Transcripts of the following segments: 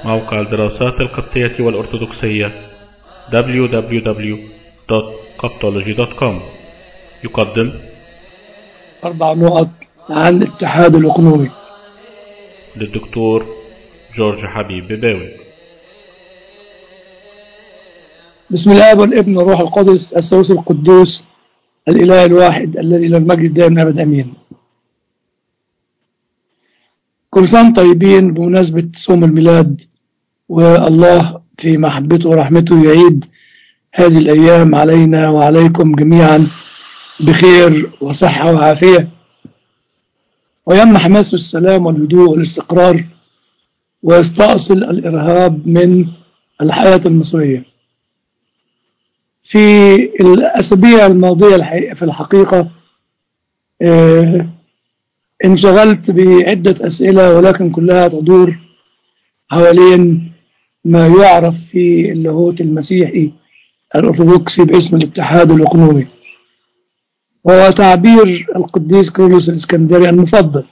موقع الدراسات القبطية والأرثوذكسية www.coptology.com يقدم أربع نقط عن الاتحاد الإقليمي للدكتور جورج حبيب بباوي بسم الله والابن والروح القدس الثالوث القدوس الإله الواحد الذي له المجد دائما أبد أمين كل سنة طيبين بمناسبة صوم الميلاد والله في محبته ورحمته يعيد هذه الأيام علينا وعليكم جميعا بخير وصحة وعافية ويمنح مصر السلام والهدوء والاستقرار ويستأصل الإرهاب من الحياة المصرية في الأسابيع الماضية الحقيقة في الحقيقة آه، انشغلت بعدة أسئلة ولكن كلها تدور حوالين ما يعرف في اللاهوت المسيحي الأرثوذكسي باسم الاتحاد الإقليمي وهو تعبير القديس كيرلس الإسكندري المفضل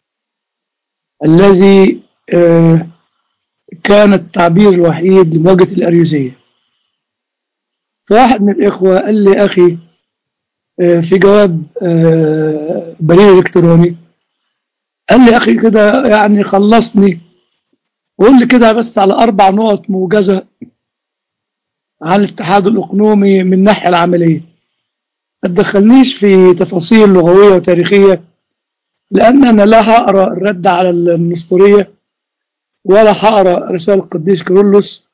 الذي آه، كان التعبير الوحيد لمواجهة الأريوسية فواحد من الإخوة قال لي أخي آه، في جواب آه، بريد إلكتروني قال لي أخي كده يعني خلصني وقول لي كده بس على أربع نقط موجزة عن الاتحاد الإقليمي من الناحية العملية ما تدخلنيش في تفاصيل لغوية وتاريخية لأن أنا لا هقرأ الرد على النسطورية ولا هقرأ رسالة القديس كيرلس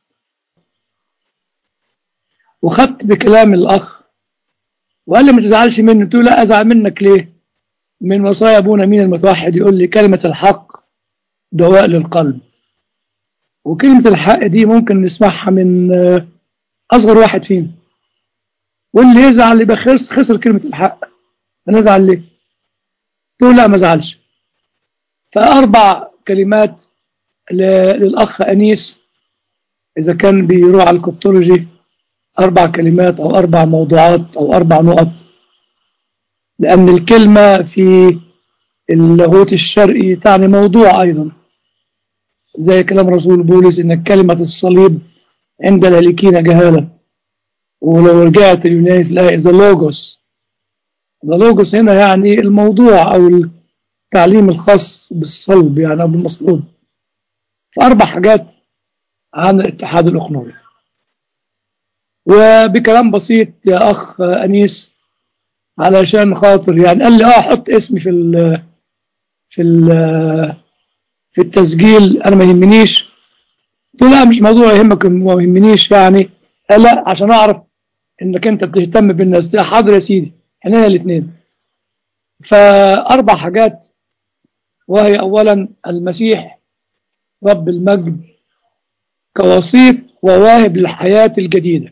وخدت بكلام الأخ وقال لي ما تزعلش مني قلت له لا أزعل منك ليه من وصايا أبونا مين المتوحد يقول لي كلمة الحق دواء للقلب وكلمة الحق دي ممكن نسمعها من آه، أصغر واحد فينا واللي يزعل يبقى خسر, خسر كلمة الحق أنا أزعل ليه؟ قلت له لا ما زعلش فأربع كلمات ل- للأخ أنيس إذا كان بيروح على الكوبتولوجي أربع كلمات أو أربع موضوعات أو أربع نقط لأن الكلمة في اللاهوت الشرقي تعني موضوع أيضا زي كلام رسول بولس إن كلمة الصليب عند الهالكين جهالة ولو رجعت اليوناني تلاقي ذا لوجوس ذا لوجوس هنا يعني الموضوع أو التعليم الخاص بالصلب يعني أو بالمصلوب فأربع حاجات عن الاتحاد الإقليمي وبكلام بسيط يا أخ أنيس علشان خاطر يعني قال لي اه حط اسمي في ال في ال في التسجيل انا ما يهمنيش قلت له لا مش موضوع يهمك ما يهمنيش يعني قال لا عشان اعرف انك انت بتهتم بالناس قلت له حاضر يا سيدي احنا الاثنين فاربع حاجات وهي اولا المسيح رب المجد كوسيط وواهب للحياة الجديدة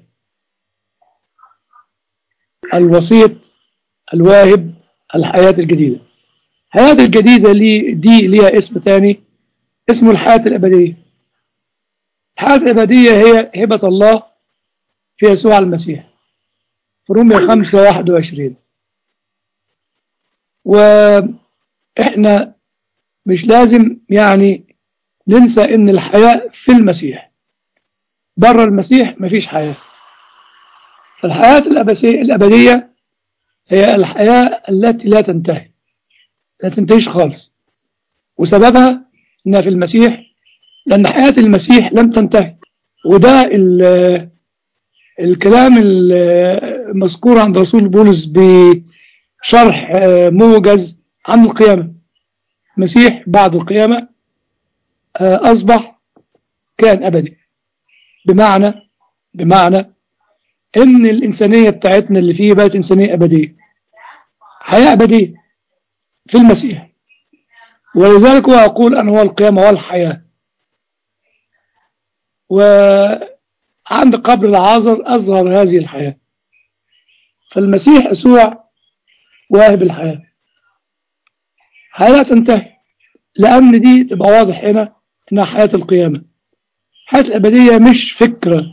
الوسيط الواهب الحياة الجديدة الحياة الجديدة لي دي ليها اسم تاني اسمه الحياة الأبدية الحياة الأبدية هي هبة الله في يسوع المسيح في رومية 5 21 وإحنا مش لازم يعني ننسى إن الحياة في المسيح بره المسيح مفيش حياة فالحياة الأبسي- الأبدية هي الحياة التي لا تنتهي لا تنتهيش خالص وسببها انها في المسيح لان حياة المسيح لم تنتهي وده ال- الكلام المذكور عند رسول بولس بشرح آه، موجز عن القيامة المسيح بعد القيامة آه، أصبح كان أبدي بمعنى بمعنى إن الإنسانية بتاعتنا اللي فيه بقت إنسانية أبدية حياة أبدية في المسيح ولذلك هو يقول أن هو القيامة والحياة وعند قبر العازر أظهر هذه الحياة فالمسيح يسوع واهب الحياة حياة لا تنتهي لأن دي تبقى واضح هنا إنها حياة القيامة حياة الأبدية مش فكرة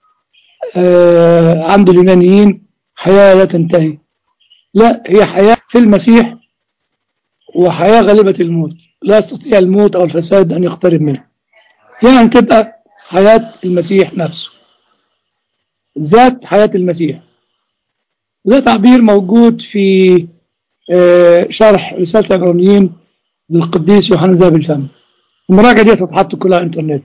آه عند اليونانيين حياة لا تنتهي لا هي حياة في المسيح وحياة غالبة الموت لا يستطيع الموت أو الفساد أن يقترب منه يعني تبقى حياة المسيح نفسه ذات حياة المسيح ده تعبير موجود في آه، شرح رسالة العبرانيين للقديس يوحنا ذهب الفم المراجعة دي تتحط كلها على الانترنت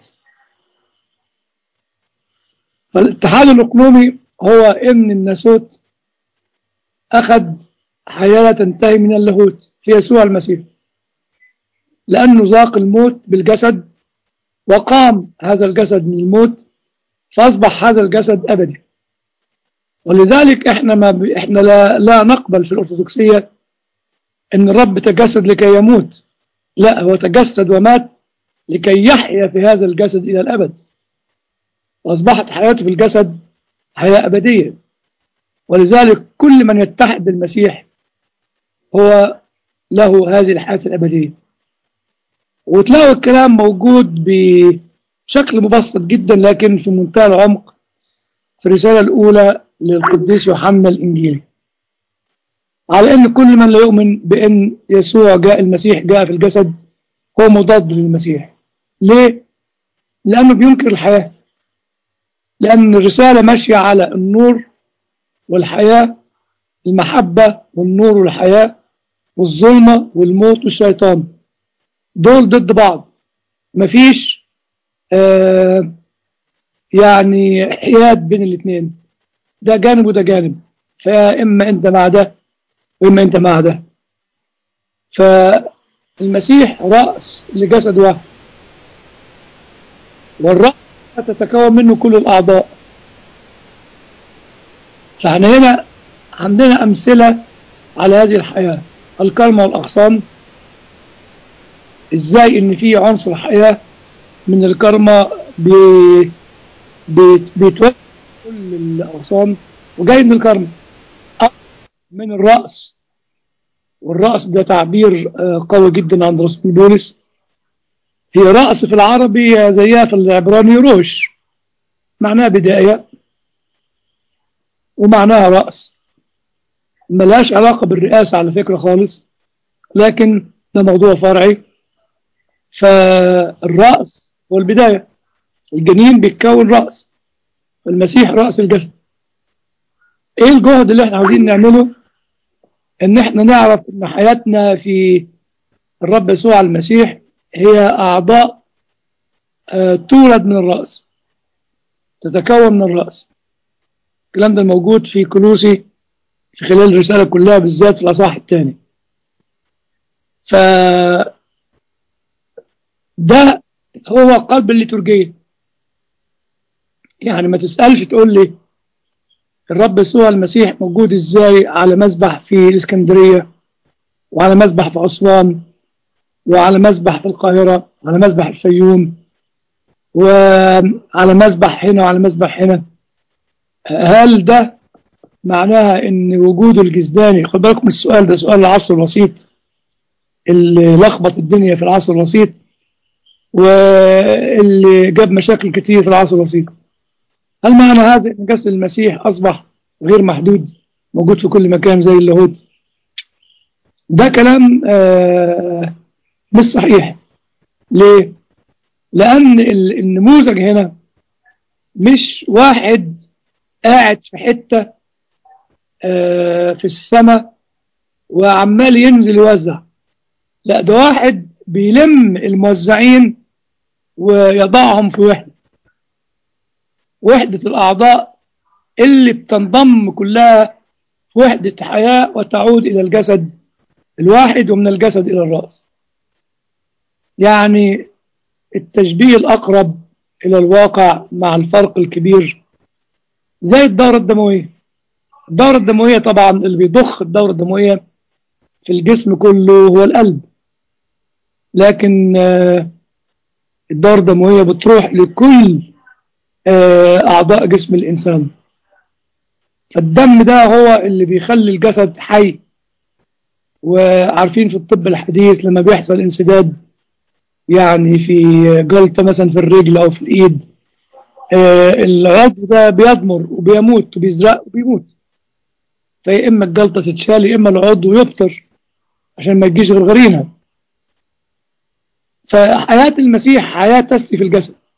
فالاتحاد الإقلومي هو إن الناسوت أخذ حياة لا تنتهي من اللاهوت في يسوع المسيح لأنه ذاق الموت بالجسد وقام هذا الجسد من الموت فأصبح هذا الجسد أبدي ولذلك احنا ما ب... احنا لا, لا نقبل في الأرثوذكسية ان الرب تجسد لكي يموت لا هو تجسد ومات لكي يحيا في هذا الجسد إلى الأبد وأصبحت حياته في الجسد حياة أبدية ولذلك كل من يتحد بالمسيح هو له هذه الحياة الأبدية وتلاقوا الكلام موجود بشكل مبسط جدا لكن في منتهى العمق في الرسالة الأولى للقديس يوحنا الإنجيلي على أن كل من لا يؤمن بأن يسوع جاء المسيح جاء في الجسد هو مضاد للمسيح ليه؟ لأنه بينكر الحياة لأن الرسالة ماشية على النور والحياة المحبة والنور والحياة والظلمة والموت والشيطان دول ضد بعض مفيش آه يعني حياد بين الاثنين ده جانب وده جانب فإما أنت مع ده وإما أنت مع ده فالمسيح رأس لجسد واحد والرأس تتكون منه كل الأعضاء فاحنا هنا عندنا أمثلة على هذه الحياة الكلمة والأغصان إزاي إن في عنصر حياة من الكرمة بي بي بيتوجه كل الأغصان وجاي من الكرمة من الرأس والرأس ده تعبير قوي جدا عند رسول بولس هي رأس في العربي زيها في العبراني روش معناها بداية ومعناها رأس ملهاش علاقة بالرئاسة على فكرة خالص لكن ده موضوع فرعي فالرأس هو البداية الجنين بيتكون رأس المسيح رأس الجسد ايه الجهد اللي احنا عاوزين نعمله ان احنا نعرف ان حياتنا في الرب يسوع المسيح هي اعضاء آه تولد من الرأس تتكون من الرأس الكلام ده موجود في كلوسي في خلال الرسالة كلها بالذات في الأصحاح الثاني ف ده هو قلب الليتورجية يعني ما تسألش تقول لي الرب يسوع المسيح موجود ازاي على مسبح في الاسكندرية وعلى مسبح في أسوان وعلى مسبح في القاهرة وعلى مسبح الفيوم وعلى مسبح هنا وعلى مسبح هنا هل ده معناها ان وجود الجزداني خد بالكم السؤال ده سؤال العصر الوسيط اللي لخبط الدنيا في العصر الوسيط واللي جاب مشاكل كتير في العصر الوسيط هل معنى هذا ان جسد المسيح اصبح غير محدود موجود في كل مكان زي اللاهوت ده كلام آه مش صحيح ليه لان النموذج هنا مش واحد قاعد في حتة آه في السماء وعمال ينزل يوزع لا ده واحد بيلم الموزعين ويضعهم في وحدة وحدة الأعضاء اللي بتنضم كلها في وحدة حياة وتعود إلى الجسد الواحد ومن الجسد إلى الرأس يعني التشبيه الأقرب إلى الواقع مع الفرق الكبير زي الدورة الدموية الدورة الدموية طبعا اللي بيضخ الدورة الدموية في الجسم كله هو القلب لكن الدورة الدموية بتروح لكل أعضاء جسم الإنسان فالدم ده هو اللي بيخلي الجسد حي وعارفين في الطب الحديث لما بيحصل انسداد يعني في جلطة مثلا في الرجل أو في الإيد العضو ده بيضمر وبيموت وبيزرق وبيموت فيا إما الجلطة تتشال يا إما العضو يبطر عشان ما يجيش غرغرينها فحياة المسيح حياة تسري في الجسد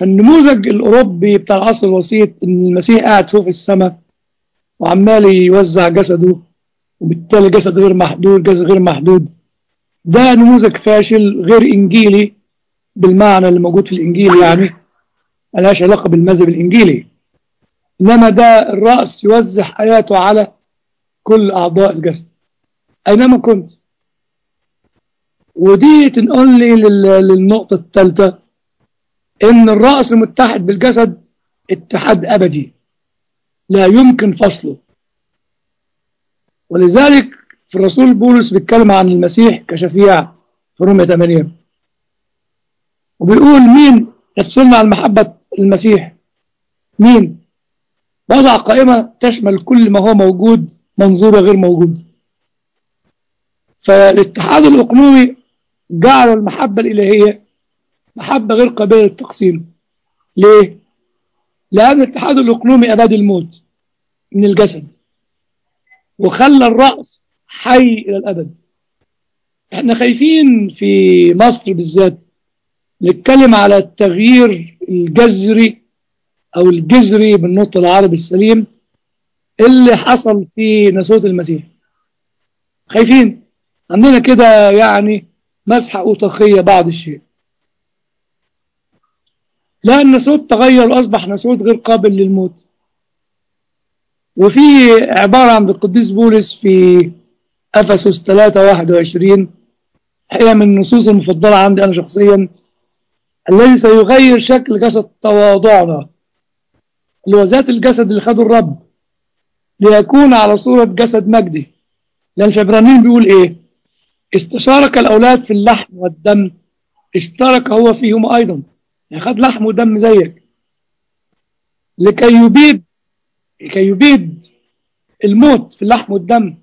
فالنموذج الأوروبي بتاع العصر الوسيط إن المسيح قاعد فوق في السماء وعمال يوزع جسده وبالتالي جسد غير محدود جسد غير محدود ده نموذج فاشل غير إنجيلي بالمعنى اللي موجود في الإنجيل يعني ملهاش علاقة بالمذهب الإنجيلي إنما ده الرأس يوزع حياته على كل أعضاء الجسد أينما كنت ودي تنقل لي لل- للنقطة الثالثة إن الرأس المتحد بالجسد اتحاد أبدي لا يمكن فصله ولذلك في الرسول بولس بيتكلم عن المسيح كشفيع في رومية 8 وبيقول مين يفصلنا عن محبة المسيح مين وضع قائمة تشمل كل ما هو موجود منظور غير موجود فالاتحاد الأقنومي جعل المحبة الإلهية محبة غير قابلة للتقسيم ليه؟ لأن الاتحاد الأقنومي أباد الموت من الجسد وخلى الرأس حي إلى الأبد احنا خايفين في مصر بالذات نتكلم على التغيير الجذري أو الجذري بالنطق العربي السليم اللي حصل في نسوة المسيح خايفين عندنا كده يعني مسحة أوطاقية بعض الشيء لأن نسوت تغير وأصبح نسوت غير قابل للموت وفي عبارة عند القديس بولس في أفسس 3 21 هي من النصوص المفضلة عندي أنا شخصيا الذي سيغير شكل جسد تواضعنا اللي هو ذات الجسد اللي خده الرب ليكون على صورة جسد مجدي لأن في عبرانيين بيقول إيه استشارك الأولاد في اللحم والدم اشترك هو فيهم أيضا يعني خد لحم ودم زيك لكي يبيد لكي يبيد الموت في اللحم والدم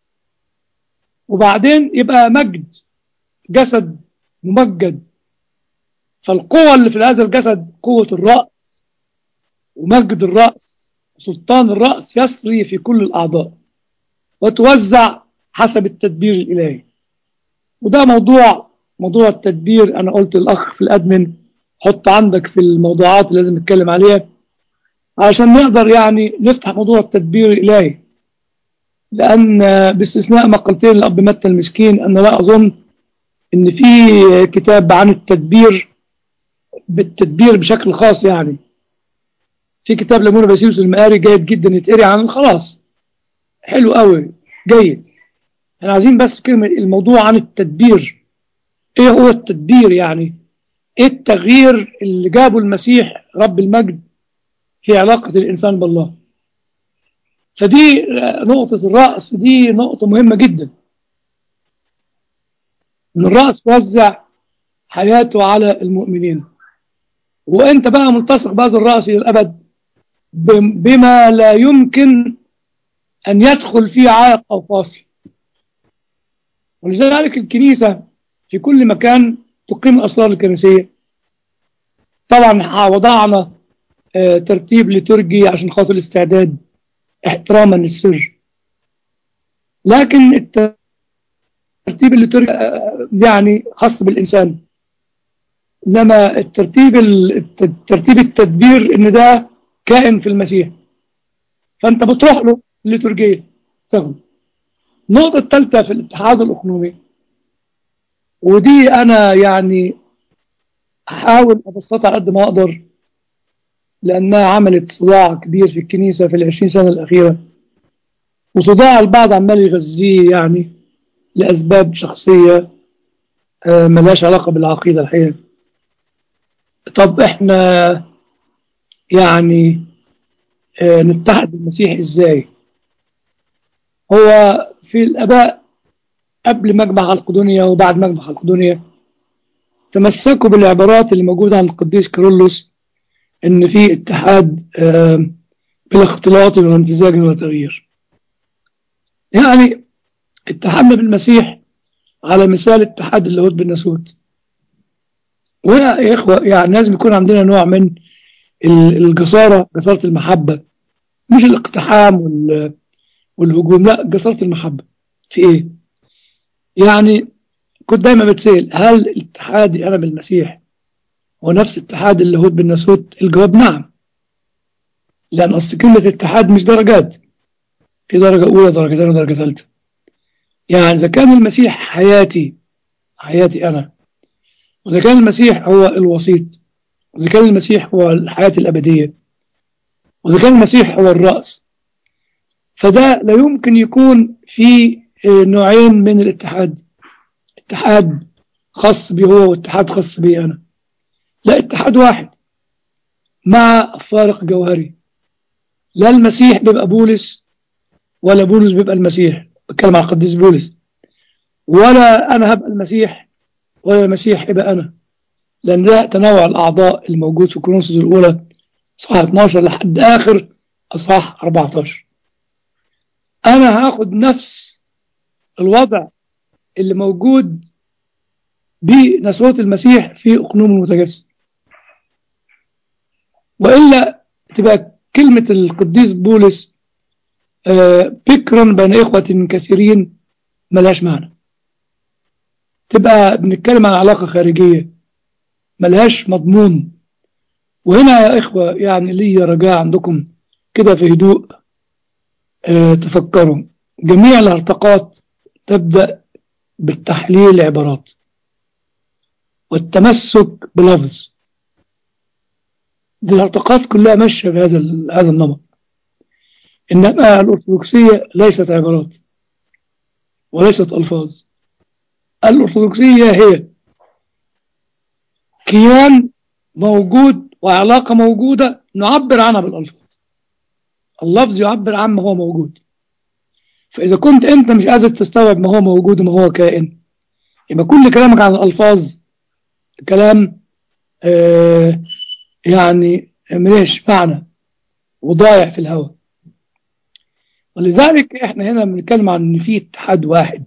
وبعدين يبقى مجد جسد ممجد فالقوة اللي في هذا الجسد قوة الرأس ومجد الرأس سلطان الرأس يسري في كل الأعضاء وتوزع حسب التدبير الإلهي وده موضوع موضوع التدبير أنا قلت الأخ في الأدمن حط عندك في الموضوعات اللي لازم نتكلم عليها عشان نقدر يعني نفتح موضوع التدبير الإلهي لأن باستثناء مقالتين الأب متى المسكين أنا لا أظن إن في كتاب عن التدبير بالتدبير بشكل خاص يعني في كتاب لمونة باسيوس المقاري جيد جدا يتقري عنه خلاص حلو قوي جيد احنا عايزين بس كلمة الموضوع عن التدبير ايه هو التدبير يعني ايه التغيير اللي جابه المسيح رب المجد في علاقة الإنسان بالله فدي نقطة الرأس دي نقطة مهمة جدا ان الرأس وزع حياته على المؤمنين وانت بقى ملتصق بهذا الرأس إلى الأبد بما لا يمكن أن يدخل فيه عائق أو فاصل ولذلك الكنيسة في كل مكان تقيم الأسرار الكنسية طبعا وضعنا اه ترتيب لترجي عشان خاطر الاستعداد احتراما للسر لكن الترتيب الليتورجي اه يعني خاص بالإنسان إنما الترتيب الترتيب التدبير إن ده كائن في المسيح فأنت بتروح له الليتورجية تاخد النقطة الثالثة في الاتحاد الأقنومي ودي أنا يعني أحاول أبسطها على قد ما أقدر لأنها عملت صداع كبير في الكنيسة في العشرين سنة الأخيرة وصداع البعض عمال يغذيه يعني لأسباب شخصية ملاش علاقة بالعقيدة الحقيقة طب احنا يعني اه نتحد بالمسيح ازاي هو في الاباء قبل مجمع القدونية وبعد مجمع القدونية تمسكوا بالعبارات اللي موجودة عند القديس كيرلس ان في اتحاد اه بلا اختلاط ولا امتزاج ولا تغيير يعني اتحدنا بالمسيح على مثال اتحاد اللاهوت بالناسوت وهنا يا إخوة يعني لازم يكون عندنا نوع من الجسارة جسارة المحبة مش الاقتحام والهجوم لا جسارة المحبة في ايه يعني كنت دايما بتسأل هل اتحادي انا بالمسيح هو نفس اتحاد اللاهوت بالناسوت الجواب نعم لأن أصل كلمة اتحاد مش درجات في درجة أولى درجة ثانية درجة ثالثة يعني إذا كان المسيح حياتي حياتي أنا وإذا كان المسيح هو الوسيط وإذا كان المسيح هو الحياة الأبدية وإذا كان المسيح هو الرأس فده لا يمكن يكون في نوعين من الاتحاد اتحاد خاص بي هو واتحاد خاص بي أنا لا اتحاد واحد مع فارق جوهري لا المسيح بيبقى بولس ولا بولس بيبقى المسيح بتكلم عن القديس بولس ولا أنا هبقى المسيح ولا المسيح يبقى أنا لأن ده تنوع الأعضاء الموجود في كورنثوس الأولى صح 12 لحد آخر أصحاح 14 أنا هاخد نفس الوضع اللي موجود بنسوة المسيح في أقنوم المتجسد وإلا تبقى كلمة القديس بولس بكرا بين إخوة كثيرين ملهاش معنى تبقى بنتكلم عن علاقة خارجية ملهاش مضمون وهنا يا إخوة يعني لي رجاء عندكم كده في هدوء اه تفكروا جميع الارتقاط تبدأ بالتحليل عبارات والتمسك بلفظ دي الارتقاط كلها ماشية بهذا هذا النمط إنما الأرثوذكسية ليست عبارات وليست ألفاظ الأرثوذكسية هي كيان موجود وعلاقة موجودة نعبر عنها بالألفاظ اللفظ يعبر عن ما هو موجود فإذا كنت أنت مش قادر تستوعب ما هو موجود وما هو كائن يبقى كل كلامك عن الألفاظ كلام آه يعني مليش معنى وضايع في الهواء ولذلك احنا هنا بنتكلم عن ان في اتحاد واحد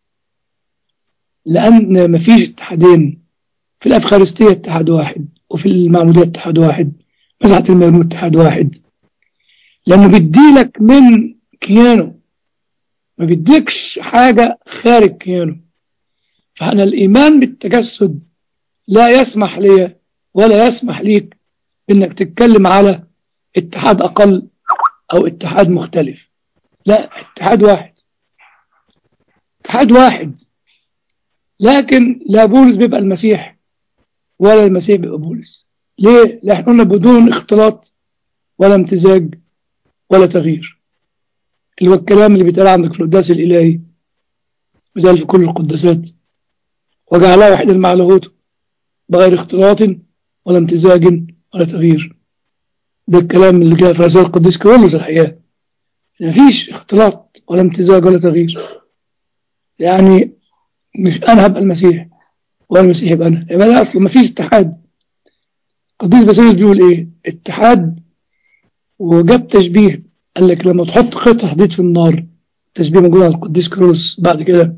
لان مفيش اتحادين في الافخارستيه اتحاد واحد وفي المعموديه اتحاد واحد مسحه الميمون اتحاد واحد لانه بيديلك من كيانه ما بيديكش حاجه خارج كيانه فانا الايمان بالتجسد لا يسمح لي ولا يسمح ليك انك تتكلم على اتحاد اقل او اتحاد مختلف لا اتحاد واحد اتحاد واحد لكن لا بولس بيبقى المسيح ولا المسيح بيبقى بولس ليه؟ لأن قلنا بدون اختلاط ولا امتزاج ولا تغيير اللي هو الكلام اللي بيتقال عندك في القداس الإلهي بيتقال في كل القداسات وجعلها واحدا مع لاهوته بغير اختلاط ولا امتزاج ولا تغيير ده الكلام اللي جاء في رسائل القديس كيرلس الحقيقة مفيش اختلاط ولا امتزاج ولا تغيير يعني مش انا هبقى المسيح ولا المسيح يبقى انا يبقى ده اصلا مفيش اتحاد القديس باسيليوس بيقول ايه اتحاد وجاب تشبيه قال لك لما تحط قطع حديد في النار التشبيه موجود على القديس كيرلس بعد كده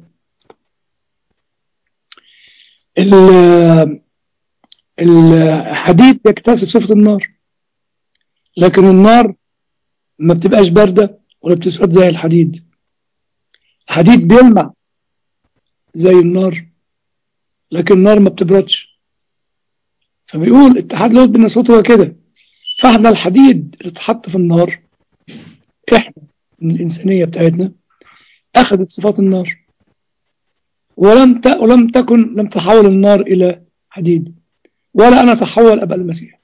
الحديد يكتسب صفة النار لكن النار ما بتبقاش باردة ولا بتسود زي الحديد الحديد بيلمع زي النار لكن النار ما بتبردش فبيقول اتحاد اللاهوت بالناسوت هو كده فاحنا الحديد اللي اتحط في النار احنا من الإنسانية بتاعتنا أخذت صفات النار ولم ت... ولم تكن لم تحول النار إلى حديد ولا أنا تحول أبقى المسيح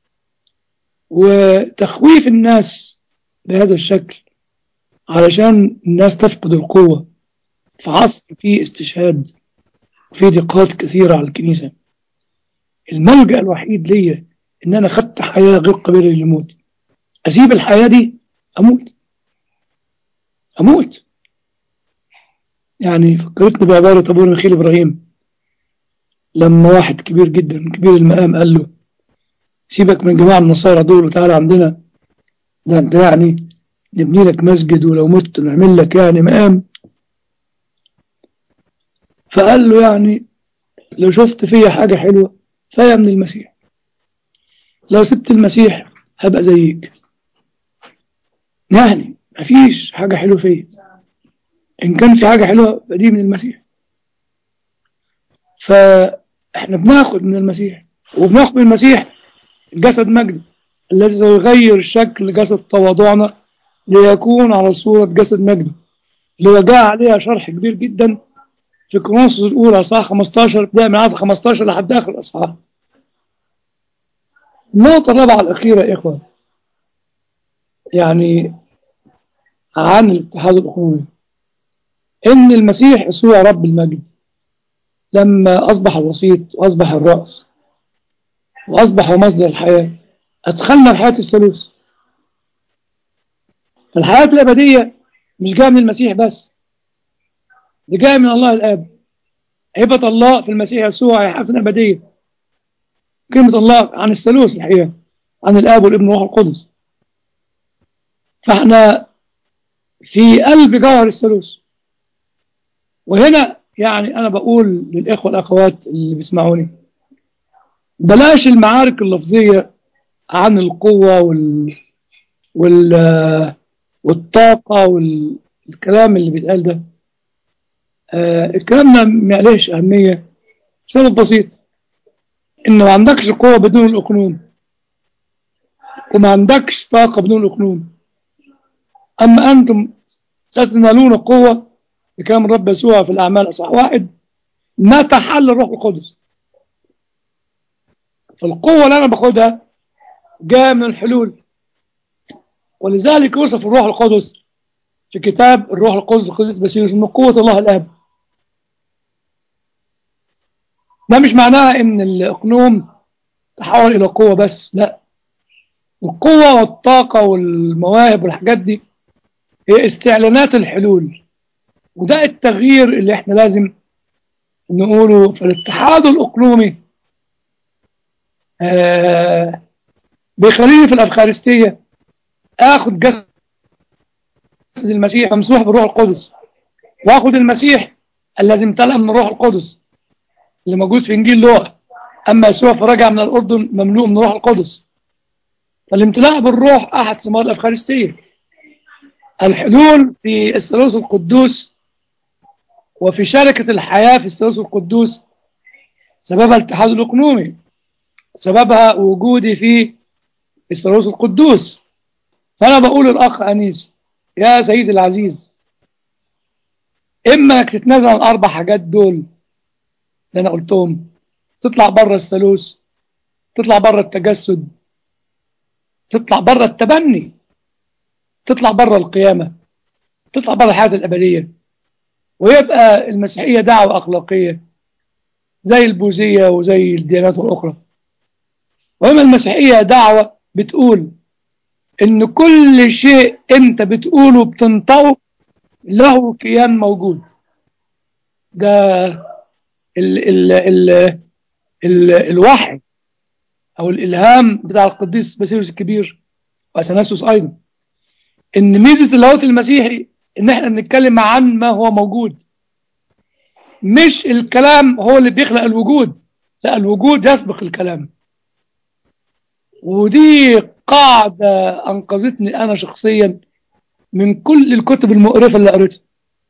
وتخويف الناس بهذا الشكل علشان الناس تفقد القوة في عصر فيه استشهاد وفيه ضيقات كثيرة على الكنيسة الملجأ الوحيد ليا إن أنا خدت حياة غير قابلة للموت أسيب الحياة دي أموت أموت يعني فكرتني بعبارة أبونا مخيل إبراهيم لما واحد كبير جدا كبير المقام قال له سيبك من جماعة النصارى دول وتعالى عندنا ده انت يعني نبني لك مسجد ولو مت نعمل لك يعني مقام فقال له يعني لو شفت فيا حاجة حلوة فهي من المسيح لو سبت المسيح هبقى زيك يعني مفيش حاجة حلوة فيا إن كان في حاجة حلوة فدي من المسيح فإحنا بناخد من المسيح وبناخد من المسيح جسد مجد الذي سيغير شكل جسد تواضعنا ليكون على صورة جسد مجد اللي هو جاء عليها شرح كبير جدا في كورنثوس الأولى صح 15 ابتداء من عدد 15 لحد آخر الأصحاح النقطة الرابعة الأخيرة يا إخوة يعني عن الاتحاد الأخوي إن المسيح يسوع رب المجد لما أصبح الوسيط وأصبح الرأس وأصبح مصدر الحياة أدخلنا الحياة الثالوث الحياة الأبدية مش جاية من المسيح بس دي جاية من الله الآب هبة الله في المسيح يسوع هي حياة أبدية كلمة الله عن الثالوث الحقيقة عن الآب والابن والروح القدس فاحنا في قلب جوهر الثالوث وهنا يعني أنا بقول للإخوة والأخوات اللي بيسمعوني بلاش المعارك اللفظية عن القوة وال وال والطاقة والكلام اللي بيتقال ده آه الكلام ده ما عليهش أهمية بسبب بسيط إن ما عندكش قوة بدون الأقنوم وما عندكش طاقة بدون الأقنوم أما أنتم ستنالون قوة بكلام الرب يسوع في الأعمال أصح واحد متى حل الروح القدس فالقوة اللي أنا باخدها جاء من الحلول ولذلك وصف الروح القدس في كتاب الروح القدس القدس بسيرس من قوة الله الآب ده مش معناها ان الأقنوم تحول إلى قوة بس لا القوة والطاقة والمواهب والحاجات دي هي استعلانات الحلول وده التغيير اللي احنا لازم نقوله في الاتحاد الأقلومي آه بيخليني في الأفخارستية آخد جسد المسيح ممسوح بالروح القدس وآخد المسيح الذي امتلأ من الروح القدس اللي موجود في إنجيل لوقا أما يسوع فرجع من الأردن مملوء من الروح القدس فالامتلاء بالروح أحد ثمار الأفخارستية الحلول في الثالوث القدوس وفي شركة الحياة في الثالوث القدوس سببها الاتحاد الأقنومي سببها وجودي في الثالوث القدوس فأنا بقول للأخ أنيس يا سيدي العزيز إما إنك تتنازل عن الأربع حاجات دول اللي أنا قلتهم تطلع بره الثالوث تطلع بره التجسد تطلع بره التبني تطلع بره القيامة تطلع بره الحياة الأبدية ويبقى المسيحية دعوة أخلاقية زي البوذية وزي الديانات الأخرى وإما المسيحية دعوة بتقول إن كل شيء أنت بتقوله بتنطقه له كيان موجود ده ال ال ال ال الوحي أو الإلهام بتاع القديس باسيلوس الكبير وأثناسوس أيضا إن ميزة اللاهوت المسيحي إن إحنا بنتكلم عن ما هو موجود مش الكلام هو اللي بيخلق الوجود لا الوجود يسبق الكلام ودي قاعدة أنقذتني أنا شخصيا من كل الكتب المقرفة اللي قريتها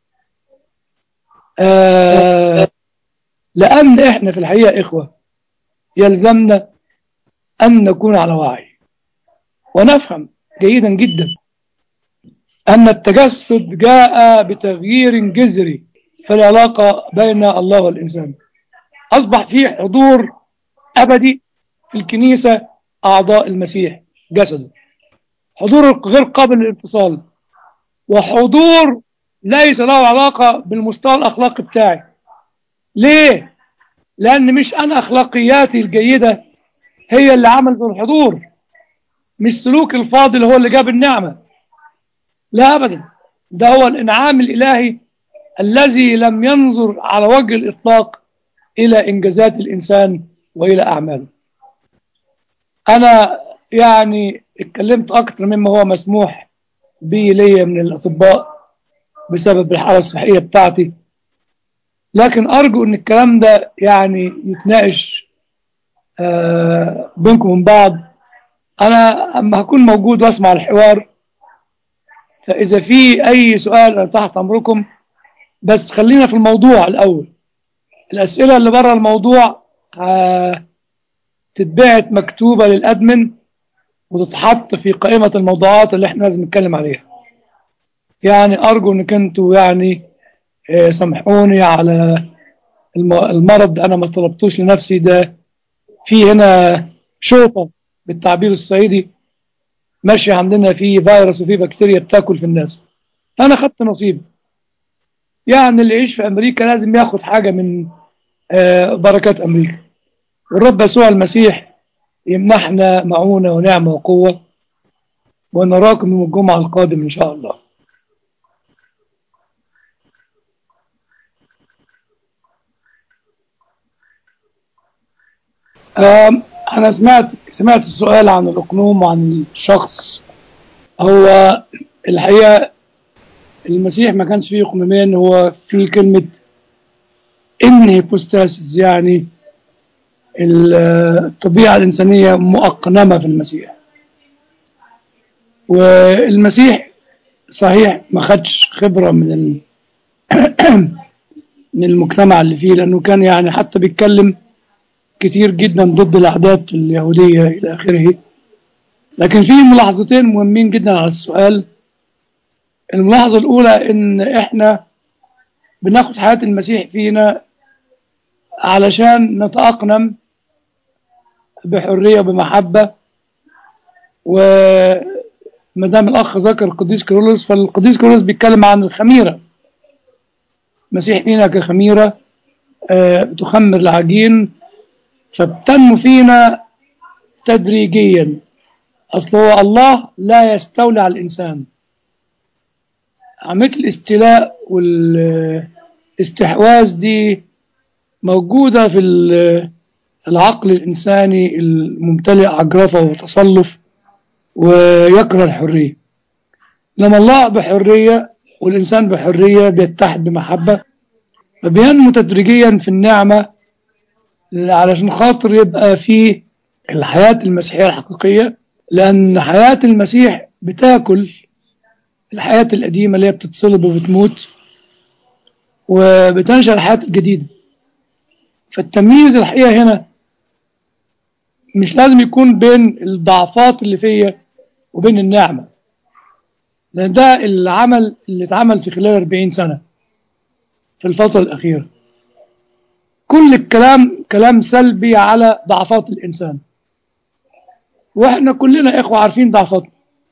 آه لأن إحنا في الحقيقة إخوة يلزمنا أن نكون على وعي ونفهم جيدا جدا أن التجسد جاء بتغيير جذري في العلاقة بين الله والإنسان أصبح فيه حضور أبدي في الكنيسة أعضاء المسيح جسده حضور غير قابل للانفصال وحضور ليس له علاقة بالمستوى الأخلاقي بتاعي ليه؟ لأن مش أنا أخلاقياتي الجيدة هي اللي عملت الحضور مش سلوك الفاضل هو اللي جاب النعمة لا أبدا ده هو الإنعام الإلهي الذي لم ينظر على وجه الإطلاق إلى إنجازات الإنسان وإلى أعماله أنا يعني اتكلمت أكثر مما هو مسموح بي لي من الأطباء بسبب الحالة الصحية بتاعتي لكن أرجو أن الكلام ده يعني يتناقش آه بينكم وبين بعض أنا أما هكون موجود وأسمع الحوار فإذا في أي سؤال أنا تحت أمركم بس خلينا في الموضوع الأول الأسئلة اللي بره الموضوع تتبعت مكتوبة للأدمن وتتحط في قائمة الموضوعات اللي احنا لازم نتكلم عليها يعني أرجو أنك أنتوا يعني آه، سامحوني على الم- المرض أنا ما طلبتوش لنفسي ده في هنا شوطة بالتعبير الصعيدي ماشي عندنا في فيروس وفي بكتيريا بتاكل في الناس فأنا خدت نصيب يعني اللي يعيش في أمريكا لازم ياخد حاجة من آه، بركات أمريكا والرب يسوع المسيح يمنحنا معونة ونعمة وقوة ونراكم يوم الجمعة القادم إن شاء الله آم، أنا سمعت سمعت السؤال عن الأقنوم وعن الشخص هو الحقيقة المسيح ما كانش فيه أقنومين هو في كلمة إن هيبوستاسيس يعني ال- الطبيعة الإنسانية مؤقنمة في المسيح والمسيح صحيح ما خدش خبرة من ال... من المجتمع اللي فيه لأنه كان يعني حتى بيتكلم كتير جدا ضد العادات اليهودية إلى آخره لكن في ملاحظتين مهمين جدا على السؤال الملاحظة الأولى إن إحنا بناخد حياة المسيح فينا علشان نتأقلم بحرية وبمحبة وما دام الأخ ذكر القديس كيرلس فالقديس كيرلس بيتكلم عن الخميرة المسيح فينا كخميرة آه، بتخمر العجين فبتنمو فينا تدريجيا أصل هو الله لا يستولي على الإنسان عملية الاستيلاء والاستحواذ دي موجودة في ال- العقل الإنساني الممتلئ عجرفة وتصلف ويكره الحرية لما الله بحرية والإنسان بحرية بيتحد بمحبة فبينمو تدريجيا في النعمة علشان خاطر يبقى في الحياة المسيحية الحقيقية لأن حياة المسيح بتاكل الحياة القديمة اللي هي بتتصلب وبتموت وبتنشأ الحياة الجديدة فالتمييز الحقيقة هنا مش لازم يكون بين الضعفات اللي فيا وبين النعمة لأن ده العمل اللي اتعمل في خلال 40 سنة في الفترة الأخيرة كل الكلام كلام سلبي على ضعفات الإنسان وإحنا كلنا إخوة عارفين ضعفاتنا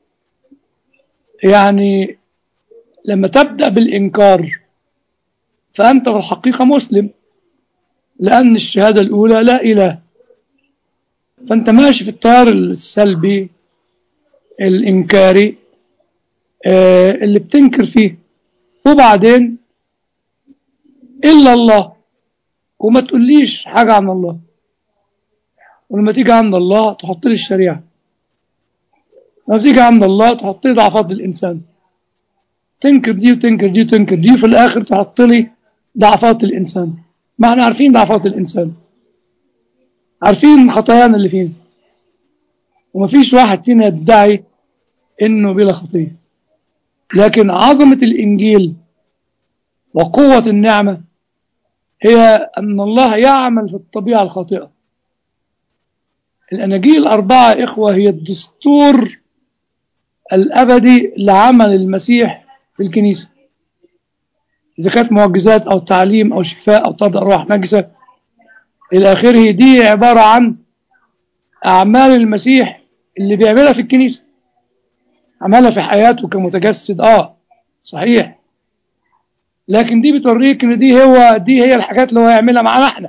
يعني لما تبدأ بالإنكار فأنت في الحقيقة مسلم لأن الشهادة الأولى لا إله فأنت ماشي في التيار السلبي الإنكاري آه، اللي بتنكر فيه وبعدين إلا الله وما تقوليش حاجة عن الله ولما تيجي عند الله تحط لي الشريعة لما تيجي عند الله تحط لي ضعفات الإنسان تنكر دي وتنكر دي وتنكر دي وفي الآخر تحط لي ضعفات الإنسان ما احنا عارفين ضعفات الإنسان عارفين خطايانا اللي فينا ومفيش واحد فينا يدعي إنه بلا خطية لكن عظمة الإنجيل وقوة النعمة هي أن الله يعمل في الطبيعة الخاطئة الأناجيل الأربعة إخوة هي الدستور الأبدي لعمل المسيح في الكنيسة إذا كانت معجزات أو تعليم أو شفاء أو طرد أرواح نجسة إلى آخره دي عبارة عن أعمال المسيح اللي بيعملها في الكنيسة عملها في حياته كمتجسد آه صحيح لكن دي بتوريك ان دي هو دي هي الحاجات اللي هو يعملها معانا احنا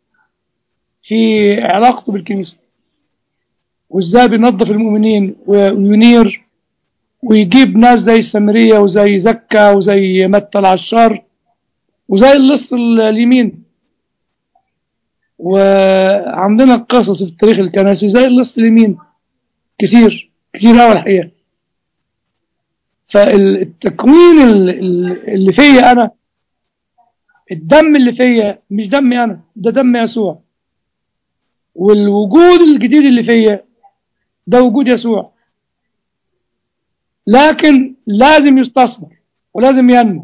في علاقته بالكنيسه وازاي بينظف المؤمنين وينير ويجيب ناس زي السامريه وزي زكا وزي متى العشار وزي اللص اليمين وعندنا قصص في التاريخ الكنسي زي اللص اليمين كتير كتير قوي الحقيقه فالتكوين اللي فيا انا الدم اللي فيا مش دمي انا ده دم يسوع والوجود الجديد اللي فيا ده وجود يسوع لكن لازم يستثمر ولازم ينمو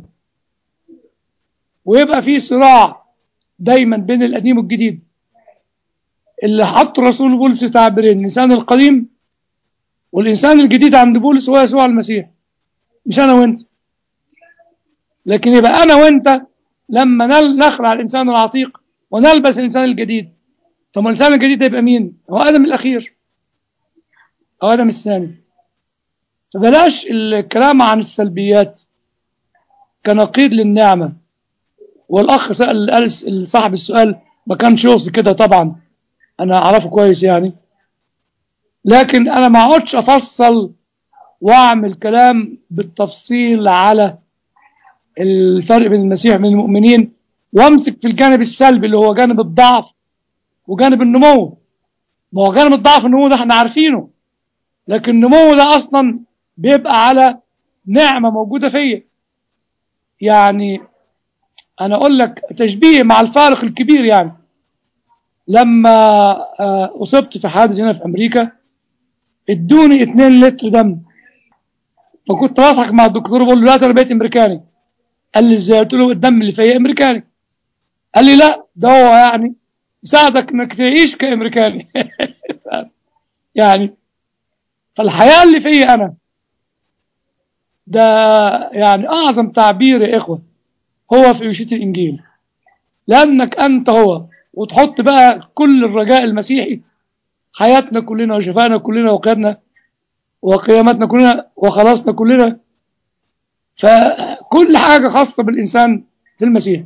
ويبقى في صراع دايما بين القديم والجديد اللي حط رسول بولس تعبيرين الإنسان القديم والإنسان الجديد عند بولس هو يسوع المسيح مش أنا وأنت لكن يبقى أنا وأنت لما نل- نخلع الإنسان العتيق ونلبس الإنسان الجديد طب ما الإنسان الجديد ده يبقى مين؟ هو آدم الأخير أو آدم الثاني فبلاش الكلام عن السلبيات كنقيض للنعمة والأخ سأل قال صاحب السؤال ما كانش يقصد كده طبعا أنا أعرفه كويس يعني لكن أنا ما اقعدش أفصل وأعمل كلام بالتفصيل على الفرق بين المسيح وبين المؤمنين وامسك في الجانب السلبي اللي هو جانب الضعف وجانب النمو ما هو جانب الضعف النمو ده احنا عارفينه لكن النمو ده اصلا بيبقى على نعمه موجوده فيا يعني انا اقول لك تشبيه مع الفارق الكبير يعني لما آه، اصبت في حادث هنا في امريكا ادوني 2 لتر دم فكنت بضحك مع الدكتور بقول له لا ده انا بقيت امريكاني قال لي ازاي قلت له الدم اللي فيا امريكاني قال لي لا ده هو يعني يساعدك انك تعيش كامريكاني يعني فالحياه اللي فيا انا ده يعني اعظم تعبير يا اخوه هو في وشيه الانجيل لانك انت هو وتحط بقى كل الرجاء المسيحي حياتنا كلنا وشفانا كلنا وقيامنا وقيامتنا كلنا وخلاصنا كلنا فكل حاجة خاصة بالإنسان في المسيح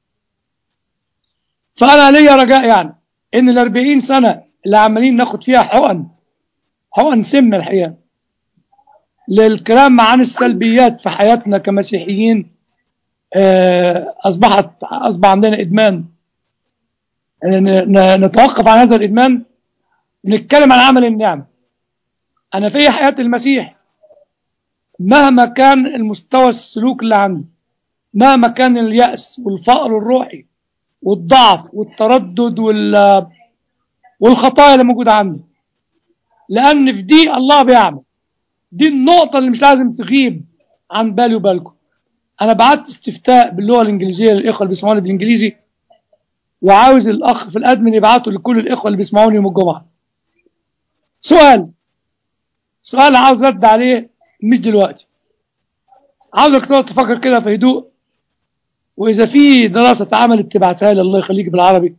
فأنا ليا رجاء يعني إن الأربعين سنة اللي عمالين ناخد فيها حقن حقن سم الحقيقة للكلام عن السلبيات في حياتنا كمسيحيين آه، أصبحت أصبح عندنا إدمان ن- ن- نتوقف عن هذا الإدمان نتكلم عن عمل النعمة أنا في حياة المسيح مهما كان المستوى السلوك اللي عندي مهما كان اليأس والفقر الروحي والضعف والتردد وال والخطايا اللي موجودة عندي لأن في دي الله بيعمل دي النقطة اللي مش لازم تغيب عن بالي وبالكم أنا بعت استفتاء باللغة الإنجليزية للإخوة اللي بيسمعوني بالإنجليزي وعاوز الأخ في الأدمن يبعته لكل الإخوة اللي بيسمعوني يوم الجمعة سؤال سؤال عاوز رد عليه مش دلوقتي عاوزك تقعد تفكر كده في هدوء واذا في دراسه اتعملت تبعتها لي الله يخليك بالعربي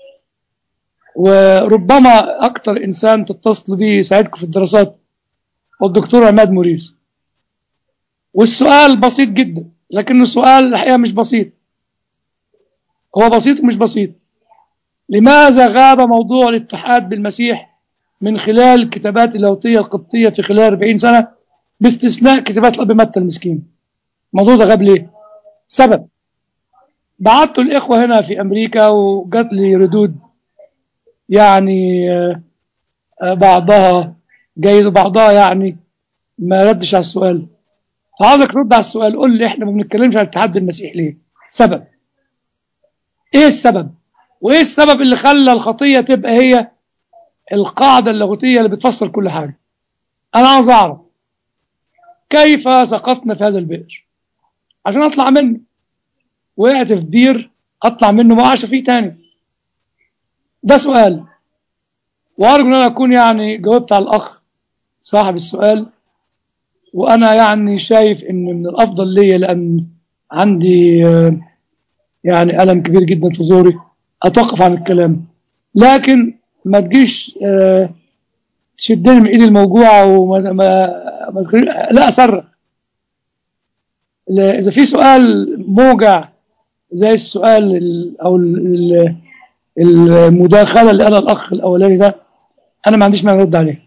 وربما اكتر انسان تتصلوا بيه يساعدكم في الدراسات هو الدكتور عماد موريس والسؤال بسيط جدا لكنه سؤال الحقيقه مش بسيط هو بسيط ومش بسيط لماذا غاب موضوع الاتحاد بالمسيح من خلال الكتابات اللاهوتيه القبطيه في خلال 40 سنه باستثناء كتابات الاب متى المسكين الموضوع ده غاب ليه سبب بعت الاخوه هنا في امريكا وجات لي ردود يعني آه، آه، بعضها جيد وبعضها يعني ما ردش على السؤال فعاوزك ترد على السؤال قول لي احنا ما بنتكلمش عن الاتحاد بالمسيح ليه سبب ايه السبب وايه السبب اللي خلى الخطيه تبقى هي القاعده اللاهوتيه اللي بتفسر كل حاجه انا عاوز اعرف كيف سقطنا في هذا البئر عشان اطلع منه وقعت في بير اطلع منه ما اقعش فيه تاني ده سؤال وارجو ان انا اكون يعني جاوبت على الاخ صاحب السؤال وانا يعني شايف ان من الافضل ليا لان عندي آه، يعني الم كبير جدا في زوري اتوقف عن الكلام لكن ما تجيش آه، تشدني من ايدي الموجوعه وما ما ما تخليني- لا اصرخ لا، اذا في سؤال موجع زي السؤال ال- او ال- ال- المداخله اللي قالها الاخ الاولاني ده انا ما عنديش مانع ارد عليه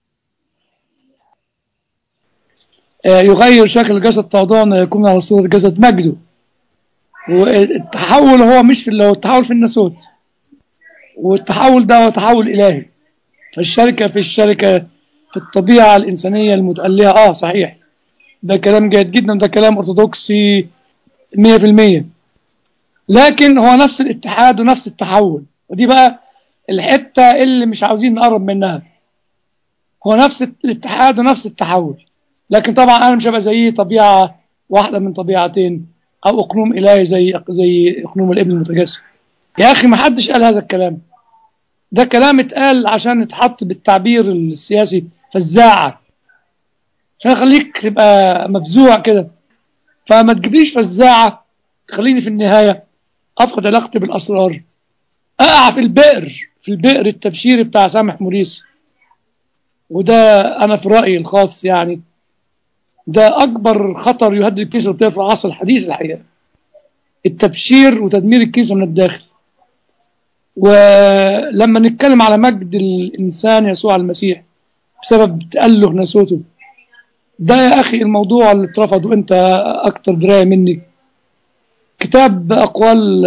آه، يغير شكل الجسد تواضعا يكون على صورة جسد مجده والتحول هو مش في هو التحول في الناسوت والتحول ده هو تحول إلهي فالشركة في الشركة في الطبيعة الإنسانية المتألهة آه صحيح ده كلام جيد جدا ده كلام أرثوذكسي 100% لكن هو نفس الاتحاد ونفس التحول ودي بقى الحتة اللي مش عاوزين نقرب منها هو نفس الاتحاد ونفس التحول لكن طبعا انا مش هبقى زي طبيعه واحده من طبيعتين او اقنوم الهي زي زي اقنوم الابن المتجسد يا اخي ما حدش قال هذا الكلام ده كلام اتقال عشان يتحط بالتعبير السياسي فزاعة عشان يخليك تبقى مفزوع كده فما تجيبليش فزاعة تخليني في النهاية أفقد علاقتي بالأسرار أقع في البئر في البئر التبشيري بتاع سامح موريس وده أنا في رأيي الخاص يعني ده أكبر خطر يهدد الكنيسة في العصر الحديث الحقيقة التبشير وتدمير الكنيسة من الداخل ولما نتكلم على مجد الإنسان يسوع المسيح بسبب تأله نسوته ده يا أخي الموضوع اللي اترفض وأنت أكتر دراية مني كتاب أقوال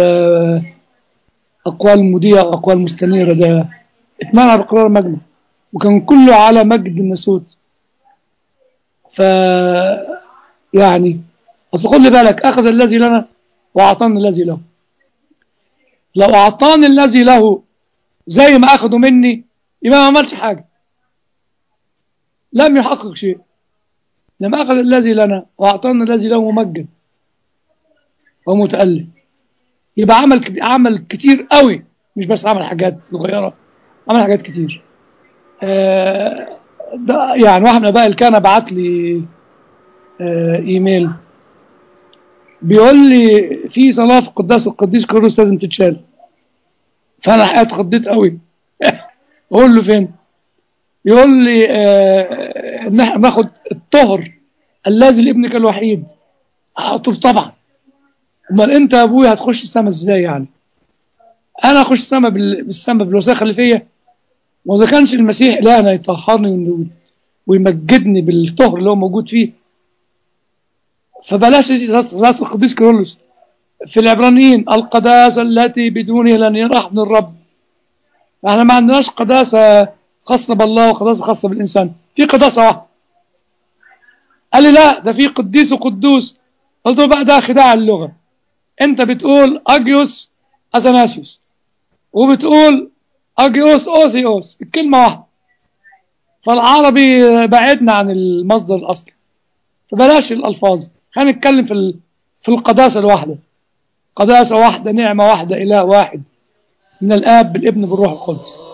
أقوال مذيع وأقوال مستنيرة ده اتمنع بقرار مجمع وكان كله على مجد النسوت ف يعني أصل خد بالك أخذ الذي لنا وأعطاني الذي له لو أعطاني الذي له زي ما أخذوا مني يبقى ما عملش حاجة لم يحقق شيء لما أخذ الذي لنا وأعطانا الذي له ممجد ومتألم يبقى عمل عمل كتير قوي مش بس عمل حاجات صغيرة عمل حاجات كتير آه ده يعني واحد من الآباء اللي كان بعت لي آه ايميل بيقول لي في صلاة في قداس القديس كيرلس لازم تتشال فأنا الحقيقة اتخضيت قوي أقول له فين يقول لي آه ان احنا ناخد الطهر الذي لابنك الوحيد قلت له طبعا امال انت يا ابويا هتخش السما ازاي يعني انا اخش السما بالسما بالوساخه اللي فيا واذا كانش المسيح الهنا يطهرني ويمجدني بالطهر اللي هو موجود فيه فبلاش راس القديس كيرلس في العبرانيين القداسه التي بدونه لن يرحم الرب احنا ما عندناش قداسه خاصة بالله وقداسة خاصة بالإنسان في قداسة واحدة قال لي لا ده في قديس وقدوس قلت له بقى ده خداع اللغة انت بتقول أجيوس أثناسيوس وبتقول أجيوس أوثيوس الكلمة واحدة فالعربي بعدنا عن المصدر الأصلي فبلاش الألفاظ خلينا نتكلم في في القداسة الواحدة قداسة واحدة نعمة واحدة إله واحد من الآب بالابن بالروح القدس